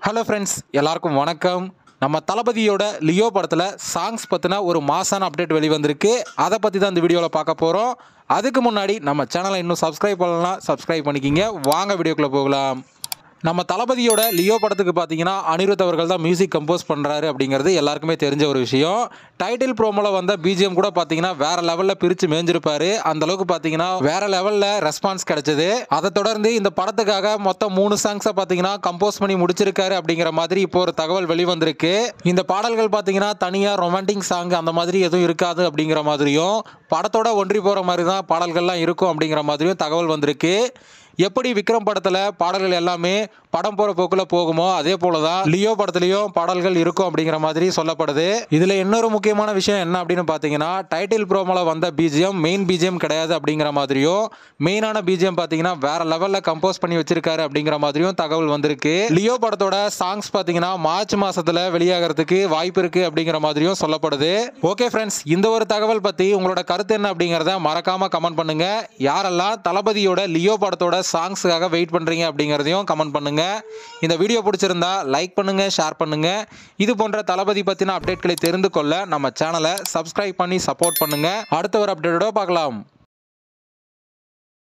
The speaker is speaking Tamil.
ஹலோ ஃப்ரெண்ட்ஸ் எல்லாருக்கும் வணக்கம் நம்ம தளபதியோட லியோ படத்தில் சாங்ஸ் பற்றின ஒரு மாசான அப்டேட் வெளிவந்திருக்கு அதை பற்றி தான் இந்த வீடியோவில் பார்க்க போகிறோம் அதுக்கு முன்னாடி நம்ம சேனலை இன்னும் சப்ஸ்கிரைப் பண்ணலாம் சப்ஸ்கிரைப் பண்ணிக்கிங்க வாங்க வீடியோக்குள்ளே போகலாம் நம்ம தளபதியோட லியோ படத்துக்கு பார்த்தீங்கன்னா அனிருத் அவர்கள் தான் மியூசிக் கம்போஸ் பண்ணுறாரு அப்படிங்கிறது எல்லாருக்குமே தெரிஞ்ச ஒரு விஷயம் டைட்டில் ப்ரோமோல வந்த பிஜிஎம் கூட பார்த்தீங்கன்னா வேற லெவலில் பிரித்து மேய்ஞ்சிருப்பாரு அந்த அளவுக்கு பார்த்தீங்கன்னா வேற லெவலில் ரெஸ்பான்ஸ் கிடைச்சது அதை தொடர்ந்து இந்த படத்துக்காக மொத்தம் மூணு சாங்ஸை பார்த்தீங்கன்னா கம்போஸ் பண்ணி முடிச்சிருக்காரு அப்படிங்கிற மாதிரி இப்போ ஒரு தகவல் வெளிவந்திருக்கு இந்த பாடல்கள் பார்த்தீங்கன்னா தனியாக ரொமான்டிக் சாங் அந்த மாதிரி எதுவும் இருக்காது அப்படிங்கிற மாதிரியும் படத்தோட ஒன்றி போகிற மாதிரி தான் பாடல்கள்லாம் இருக்கும் அப்படிங்கிற மாதிரியும் தகவல் வந்திருக்கு எப்படி விக்ரம் படத்தில் பாடல்கள் எல்லாமே படம் போகிற போக்கில் போகுமோ அதே போல தான் லியோ படத்துலையும் பாடல்கள் இருக்கும் அப்படிங்கிற மாதிரி சொல்லப்படுது இதில் இன்னொரு முக்கியமான விஷயம் என்ன அப்படின்னு பார்த்தீங்கன்னா டைட்டில் ப்ரோமோல வந்த பிஜிஎம் மெயின் பிஜிஎம் கிடையாது அப்படிங்கிற மாதிரியும் மெயினான பிஜிஎம் பார்த்தீங்கன்னா வேற லெவலில் கம்போஸ் பண்ணி வச்சிருக்காரு அப்படிங்கிற மாதிரியும் தகவல் வந்திருக்கு லியோ படத்தோட சாங்ஸ் பார்த்தீங்கன்னா மார்ச் மாசத்துல வெளியாகிறதுக்கு வாய்ப்பு இருக்கு அப்படிங்கிற மாதிரியும் சொல்லப்படுது ஓகே ஃப்ரெண்ட்ஸ் இந்த ஒரு தகவல் பற்றி உங்களோட கருத்து என்ன அப்படிங்கிறத மறக்காம கமெண்ட் பண்ணுங்க யாரெல்லாம் தளபதியோட லியோ படத்தோட சாங்ஸுக்காக வெயிட் பண்றீங்க அப்படிங்கிறதையும் கமெண்ட் பண்ணுங்க இந்த வீடியோ பிடிச்சிருந்தா லைக் பண்ணுங்க ஷேர் பண்ணுங்க இது போன்ற தளபதி பத்தின அப்டேட்களை தெரிந்து கொள்ள நம்ம சேனலை சப்ஸ்கிரைப் பண்ணி சப்போர்ட் பண்ணுங்க அடுத்த ஒரு அப்டேட்டோட பார்க்கலாம்